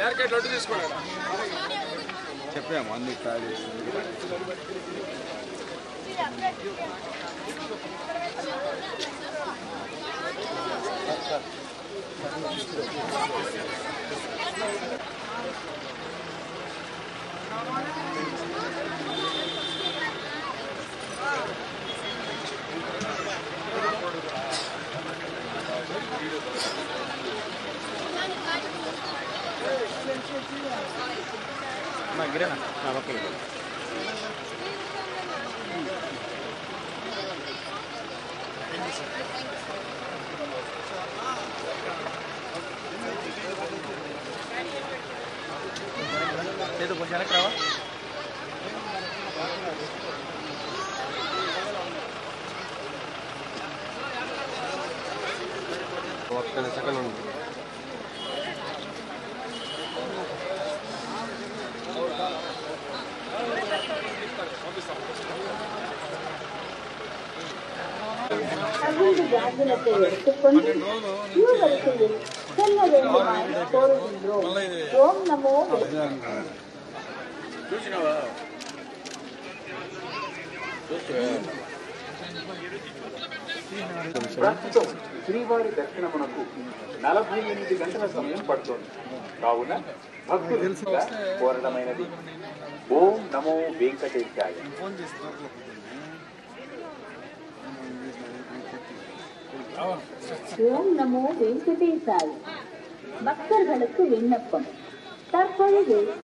barricade laddu తీసుకోండి చెప్పాము అన్ని కాల్ చేస్తుంది మా గిరేనా నా పక్కన లేదు కొంచెం వెనక్కి రావా ఒక్క సెకండ్ ఉంది ஐந்து ஜாகிரத்தை எடுத்துக்கொண்டு வரிசையில் செல்ல வேண்டுமாய் கோருகின்றோம் ஓம் நமோ చూసినావా ప్రస్తుతం శ్రీవారి దర్శనమునకు నలభై ఎనిమిది గంటల సమయం పడుతుంది కావున భక్తులు కోరడమైనది ఓం నమో వెంకటేశాయ ஓம் நமோ வெங்கடேசாய் பக்தர்களுக்கு விண்ணப்பம் தற்பொழுது